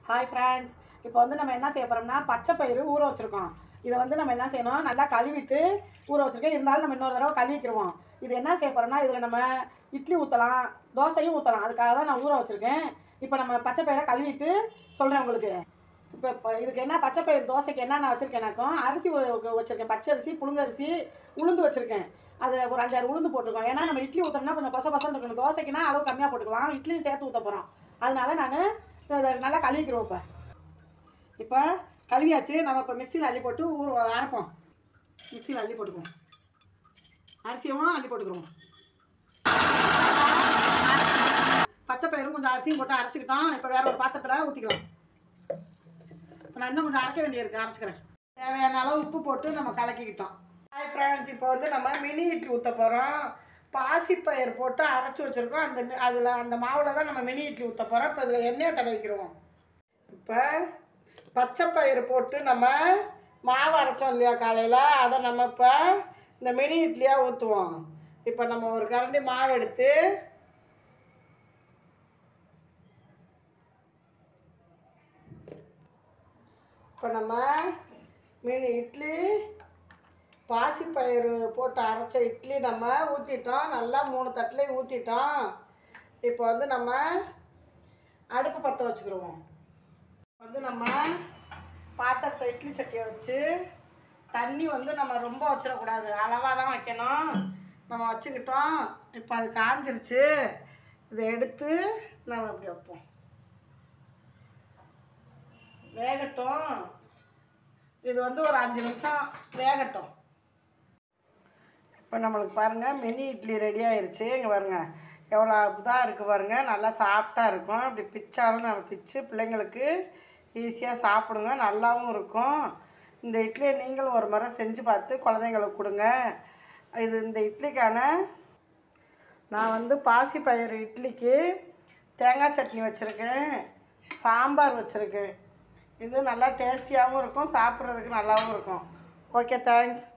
hi friends இப்போ வந்து நம்ம என்ன செய்ய போகிறோம்னா பச்சை பயிறு ஊற வச்சுருக்கோம் இதை வந்து நம்ம என்ன செய்யணும் நல்லா கழுவிட்டு ஊற வச்சுருக்கோம் இருந்தாலும் நம்ம இன்னொரு தடவை கழுவிக்கிடுவோம் இது என்ன செய்ய போகிறோம்னா இதில் நம்ம இட்லி ஊற்றலாம் தோசையும் ஊற்றலாம் அதுக்காக தான் நான் ஊற வச்சுருக்கேன் இப்போ நம்ம பச்சை பயிரை கழுவிட்டு சொல்கிறேன் உங்களுக்கு இப்போ இப்போ இதுக்கு என்ன பச்சை பயிர் தோசைக்கு என்ன நான் வச்சுருக்கேனாக்கும் அரிசி வ- வச்சுருக்கேன் பச்சை அரிசி புழுங்கரிசி உளுந்து வச்சுருக்கேன் அது ஒரு அஞ்சாறு உளுந்து போட்டிருக்கோம் ஏன்னா நம்ம இட்லி ஊற்றோம்னா கொஞ்சம் கொச கொசன்னு இருக்கணும் தோசைக்குனா அளவு கம்மியாக போட்டுக்கலாம் இட்லியும் சேர்த்து ஊற்ற போகிறோம் அதனால நான் இதை நல்லா கழுவிக்கிறோம் இப்போ இப்போ கழுவியாச்சு நம்ம இப்போ மிக்சியில் அள்ளி போட்டு ஊற அரைப்போம் மிக்சியில் அள்ளி போட்டுக்குவோம் அரிசியும் அள்ளி போட்டுக்கிறோம் பச்சை பயிரும் கொஞ்சம் அரிசியும் போட்டு அரைச்சிக்கிட்டோம் இப்போ வேற ஒரு பாத்திரத்தில் ஊற்றிக்கலாம் இப்போ நான் இன்னும் கொஞ்சம் அரைக்க வேண்டியிருக்கு அரைச்சிக்கிறேன் தேவையான அளவு உப்பு போட்டு நம்ம கலக்கிக்கிட்டோம் ஹாய் ஃப்ரெண்ட்ஸ் இப்போ வந்து நம்ம மினி இட்லி ஊற்ற போகிறோம் பாசிப்பயிர் போட்டு அரைச்சி வச்சுருக்கோம் அந்த அதில் அந்த மாவில் தான் நம்ம மினி இட்லி ஊற்ற போகிறோம் இப்போ இதில் எண்ணெயை தடவிக்கிறோம் இப்போ பச்சை பயிறு போட்டு நம்ம மாவு அரைச்சோம் இல்லையா காலையில் அதை நம்ம இப்போ இந்த மினி இட்லியாக ஊற்றுவோம் இப்போ நம்ம ஒரு கரண்டி மாவு எடுத்து இப்போ நம்ம மினி இட்லி பாசிப்பயிறு போட்டு அரைச்ச இட்லி நம்ம ஊற்றிட்டோம் நல்லா மூணு தட்டுலையும் ஊற்றிட்டோம் இப்போ வந்து நம்ம அடுப்பு பற்ற வச்சுக்கிடுவோம் வந்து நம்ம பாத்திரத்தை இட்லி சட்டியை வச்சு தண்ணி வந்து நம்ம ரொம்ப வச்சிடக்கூடாது அளவாக தான் வைக்கணும் நம்ம வச்சுக்கிட்டோம் இப்போ அது காஞ்சிருச்சு இதை எடுத்து நம்ம இப்படி வைப்போம் வேகட்டும் இது வந்து ஒரு அஞ்சு நிமிஷம் வேகட்டும் இப்போ நம்மளுக்கு பாருங்கள் மினி இட்லி ரெடி ஆயிருச்சு இங்கே பாருங்கள் எவ்வளோ இதாக இருக்குது பாருங்கள் நல்லா சாஃப்டாக இருக்கும் இப்படி பிச்சாலும் நம்ம பிச்சு பிள்ளைங்களுக்கு ஈஸியாக சாப்பிடுங்க நல்லாவும் இருக்கும் இந்த இட்லியை நீங்களும் ஒரு முறை செஞ்சு பார்த்து குழந்தைங்களுக்கு கொடுங்க இது இந்த இட்லிக்கான நான் வந்து பாசி பயிறு இட்லிக்கு தேங்காய் சட்னி வச்சுருக்கேன் சாம்பார் வச்சுருக்கேன் இது நல்லா டேஸ்டியாகவும் இருக்கும் சாப்பிட்றதுக்கு நல்லாவும் இருக்கும் ஓகே தேங்க்ஸ்